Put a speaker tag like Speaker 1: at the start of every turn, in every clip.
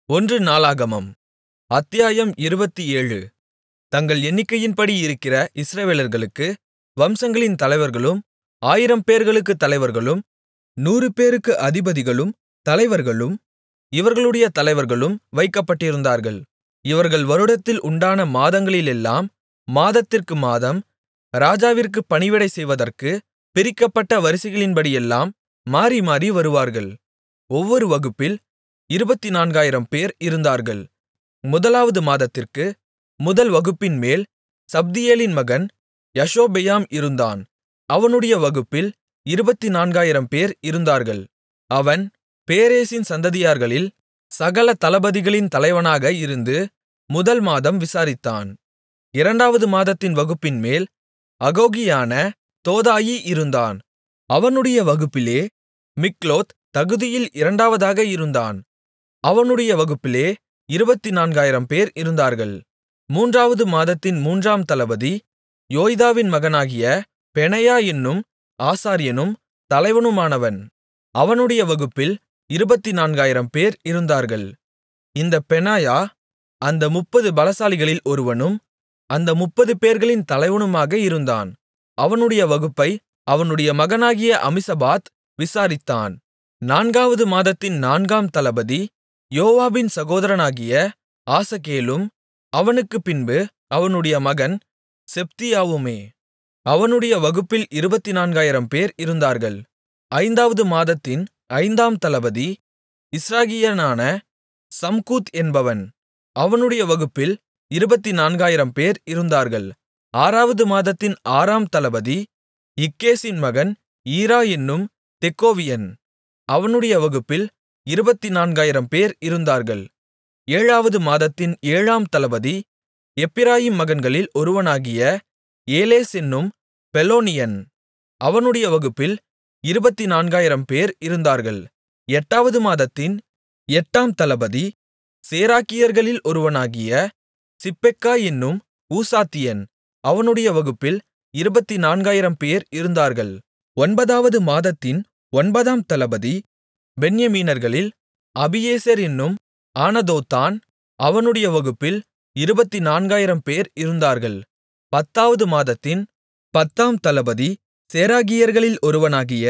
Speaker 1: ஒன்று நாளாகமம் அத்தியாயம் இருபத்தேழு தங்கள் எண்ணிக்கையின்படி இருக்கிற இஸ்ரவேலர்களுக்கு வம்சங்களின் தலைவர்களும் ஆயிரம்பேர்களுக்குத் தலைவர்களும் நூறுபேருக்கு அதிபதிகளும் தலைவர்களும் இவர்களுடைய தலைவர்களும் வைக்கப்பட்டிருந்தார்கள் இவர்கள் வருடத்தில் உண்டான மாதங்களிலெல்லாம் மாதத்திற்கு மாதம் ராஜாவிற்குப் பணிவிடை செய்வதற்குப் பிரிக்கப்பட்ட வரிசைகளின்படியெல்லாம் மாறிமாறி வருவார்கள் ஒவ்வொரு வகுப்பில் இருபத்துநான்காயிரம்பேர் இருந்தார்கள் முதலாவது மாதத்திற்கு முதல் வகுப்பின்மேல் சப்தியேலின் மகன் யஷொபெயாம் இருந்தான் அவனுடைய வகுப்பில் இருபத்துநான்காயிரம்பேர் இருந்தார்கள் அவன் பேரேசின் சந்ததியார்களில் சகல தளபதிகளின் தலைவனாக இருந்து முதல் மாதம் விசாரித்தான் இரண்டாவது மாதத்தின் வகுப்பின்மேல் அகோகியனான தோதாயி இருந்தான் அவனுடைய வகுப்பிலே மிக்லோத் தகுதியில் இரண்டாவதாக இருந்தான் அவனுடைய வகுப்பிலே இருபத்துநான்காயிரம்பேர் இருந்தார்கள் மூன்றாவது மாதத்தின் மூன்றாம் தளபதி யோய்தாவின் மகனாகிய பெனாயா என்னும் ஆசாரியனும் தலைவனுமானவன் அவனுடைய வகுப்பில் இருபத்துநான்காயிரம்பேர் இருந்தார்கள் இந்தப் பெனாயா அந்த முப்பது பலசாலிகளில் ஒருவனும் அந்த முப்பது பேர்களின் தலைவனுமாக இருந்தான் அவனுடைய வகுப்பை அவனுடைய மகனாகிய அமிசபாத் விசாரித்தான் நான்காவது மாதத்தின் நான்காம் தளபதி யோவாபின் சகோதரனாகிய ஆசகேலும் அவனுக்குப் பின்பு அவனுடைய மகன் செப்தியாவுமே அவனுடைய வகுப்பில் இருபத்துநான்காயிரம்பேர் இருந்தார்கள் ஐந்தாவது மாதத்தின் ஐந்தாம் தளபதி இஸ்ராகியனான சம்கூத் என்பவன் அவனுடைய வகுப்பில் இருபத்துநான்காயிரம்பேர் இருந்தார்கள் ஆறாவது மாதத்தின் ஆறாம் தளபதி இக்கேசின் மகன் ஈரா என்னும் தெக்கோவியன் அவனுடைய வகுப்பில் இருபத்துநான்காயிரம்பேர் இருந்தார்கள் ஏழாவது மாதத்தின் ஏழாம் தளபதி எப்பிராயீம் மகன்களில் ஒருவனாகிய ஏலேஸ் என்னும் பெலோனியன் அவனுடைய வகுப்பில் இருபத்துநான்காயிரம்பேர் இருந்தார்கள் எட்டாவது மாதத்தின் எட்டாம் தளபதி சேராக்கியர்களில் ஒருவனாகிய சிப்பெக்காய் என்னும் ஊசாத்தியன் அவனுடைய வகுப்பில் இருபத்துநான்காயிரம்பேர் இருந்தார்கள் ஒன்பதாவது மாதத்தின் ஒன்பதாம் தளபதி பென்யமீனர்களில் அபியேசர் என்னும் ஆனதோத்தான் அவனுடைய வகுப்பில் இருபத்துநான்காயிரம்பேர் இருந்தார்கள் பத்தாவது மாதத்தின் பத்தாம் தளபதி சேராகியர்களில் ஒருவனாகிய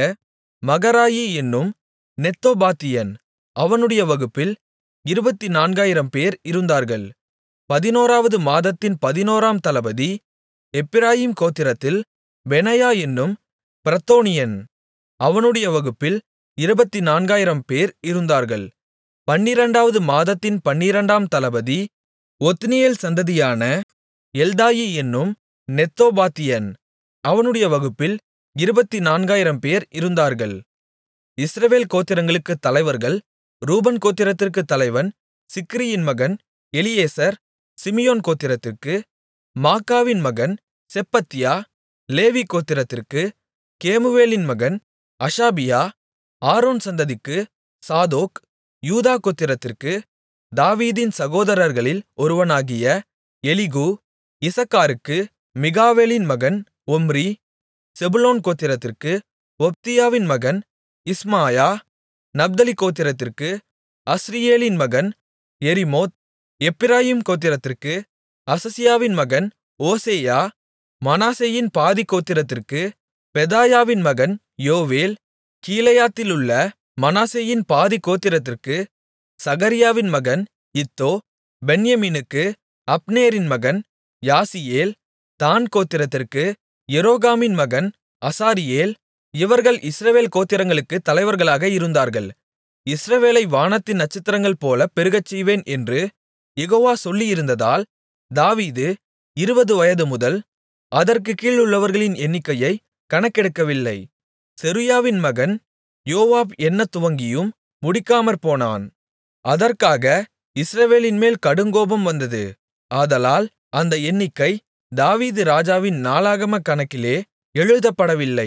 Speaker 1: மகராயி என்னும் நெத்தோபாத்தியன் அவனுடைய வகுப்பில் இருபத்துநான்காயிரம்பேர் இருந்தார்கள் பதினோராவது மாதத்தின் பதினோராம் தளபதி எப்பிராயீம் கோத்திரத்தில் பெனாயா என்னும் பிரத்தோனியன் அவனுடைய வகுப்பில் இருபத்துநான்காயிரம்பேர் இருந்தார்கள் பன்னிரண்டாவது மாதத்தின் பன்னிரண்டாம் தளபதி ஒத்னியேல் சந்ததியான எல்தாயி என்னும் நெத்தோபாத்தியன் அவனுடைய வகுப்பில் இருபத்துநான்காயிரம்பேர் இருந்தார்கள் இஸ்ரவேல் கோத்திரங்களுக்குத் தலைவர்கள் ரூபன் கோத்திரத்திற்குத் தலைவன் சிக்ரியின் மகன் எலியேசர் சிமியோன் கோத்திரத்திற்கு மாக்காவின் மகன் செப்பத்தியா லேவி கோத்திரத்திற்கு கேமுவேலின் மகன் அஷாபியா ஆரோன் சந்ததிக்கு சாதோக் யூதா கோத்திரத்திற்கு தாவீதின் சகோதரர்களில் ஒருவனாகிய எலிகூ இசக்காருக்கு மிகாவேலின் மகன் ஒம்ரி செபுலோன் கோத்திரத்திற்கு ஒப்தியாவின் மகன் இஸ்மாயா நப்தலி கோத்திரத்திற்கு அஸ்ரியேலின் மகன் எரிமோத் எப்பிராயீம் கோத்திரத்திற்கு அசசியாவின் மகன் ஓசேயா மனாசேயின் பாதிக் கோத்திரத்திற்கு பெதாயாவின் மகன் யோவேல் கீலேயாத்திலுள்ள மனாசேயின் பாதிக் கோத்திரத்திற்கு சகரியாவின் மகன் இத்தோ பென்யமீனுக்கு அப்னேரின் மகன் யாசியேல் தாண் கோத்திரத்திற்கு எரோகாமின் மகன் அசாரியேல் இவர்கள் இஸ்ரவேல் கோத்திரங்களுக்குத் தலைவர்களாக இருந்தார்கள் இஸ்ரவேலை வானத்தின் நட்சத்திரங்கள்போல பெருகச்செய்வேன் என்று யெகோவா சொல்லியிருந்ததால் தாவீது இருபது வயது முதல் அதற்குக் கீழுள்ளவர்களின் எண்ணிக்கையை கணக்கெடுக்கவில்லை செருயாவின் மகன் யோவாப் எண்ணத் துவங்கியும் முடிக்காமற்போனான் அதற்காக இஸ்ரவேலின்மேல் கடுங்கோபம் வந்தது ஆதலால் அந்த எண்ணிக்கை தாவீது ராஜாவின் நாளாகமக் கணக்கிலே எழுதப்படவில்லை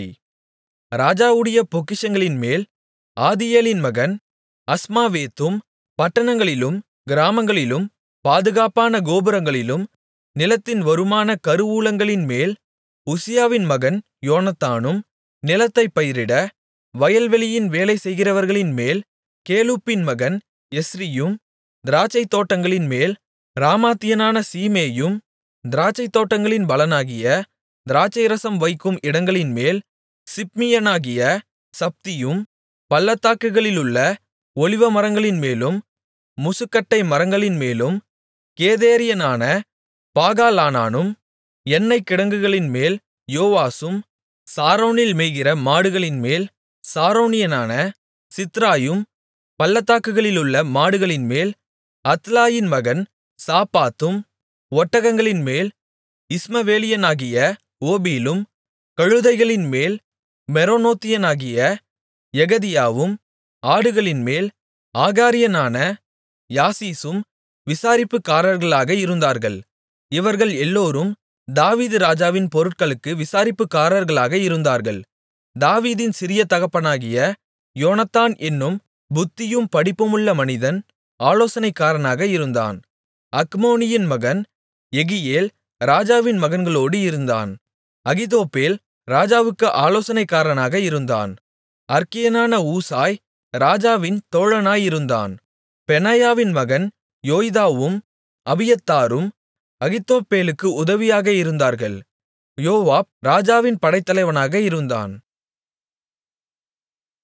Speaker 1: ராஜாவுடைய பொக்கிஷங்களின்மேல் ஆதியேலின் மகன் அஸ்மாவேத்தும் பட்டணங்களிலும் கிராமங்களிலும் பாதுகாப்பான கோபுரங்களிலும் நிலத்தின் வருமான கருவூலங்களின்மேல் உசியாவின் மகன் யோனத்தானும் நிலத்தைப் பயிரிட வயல்வெளியின் வேலை செய்கிறவர்களின்மேல் கேலூப்பின் மகன் எஸ்ரியும் திராட்சைத்தோட்டங்களின்மேல் ராமாத்தியனான சீமேயும் திராட்சைத்தோட்டங்களின் பலனாகிய திராட்சைரசம் வைக்கும் இடங்களின்மேல் சிப்மியனாகிய சப்தியும் பள்ளத்தாக்குகளிலுள்ள ஒலிவமரங்களின்மேலும் முசுக்கட்டை மரங்களின்மேலும் கேதேரியனான பாகாலானானும் எண்ணெய்க் கிடங்குகளின்மேல் யோவாசும் சாரோனில் மேய்கிற மாடுகளின்மேல் சாரோனியனான சித்ராயும் பள்ளத்தாக்குகளிலுள்ள மாடுகளின்மேல் அத்லாயின் மகன் சாப்பாத்தும் ஒட்டகங்களின்மேல் இஸ்மவேலியனாகிய ஓபிலும் கழுதைகளின்மேல் மெரோனோத்தியனாகிய எகதியாவும் ஆடுகளின்மேல் ஆகாரியனான யாசீசும் விசாரிப்புக்காரர்களாக இருந்தார்கள் இவர்கள் எல்லோரும் தாவீது ராஜாவின் பொருட்களுக்கு விசாரிப்புக்காரர்களாக இருந்தார்கள் தாவீதின் சிறிய தகப்பனாகிய யோனத்தான் என்னும் புத்தியும் படிப்புமுள்ள மனிதன் ஆலோசனைக்காரனாக இருந்தான் அக்மோனியின் மகன் யெகியேல் ராஜாவின் மகன்களோடு இருந்தான் அகித்தோப்பேல் ராஜாவுக்கு ஆலோசனைக்காரனாக இருந்தான் அற்கியனான ஊசாய் ராஜாவின் தோழனாயிருந்தான் பெனாயாவின் மகன் யோய்தாவும் அபியத்தாரும் அகித்தோப்பேலுக்கு உதவியாக இருந்தார்கள் யோவாப் ராஜாவின் படைத்தலைவனாக இருந்தான்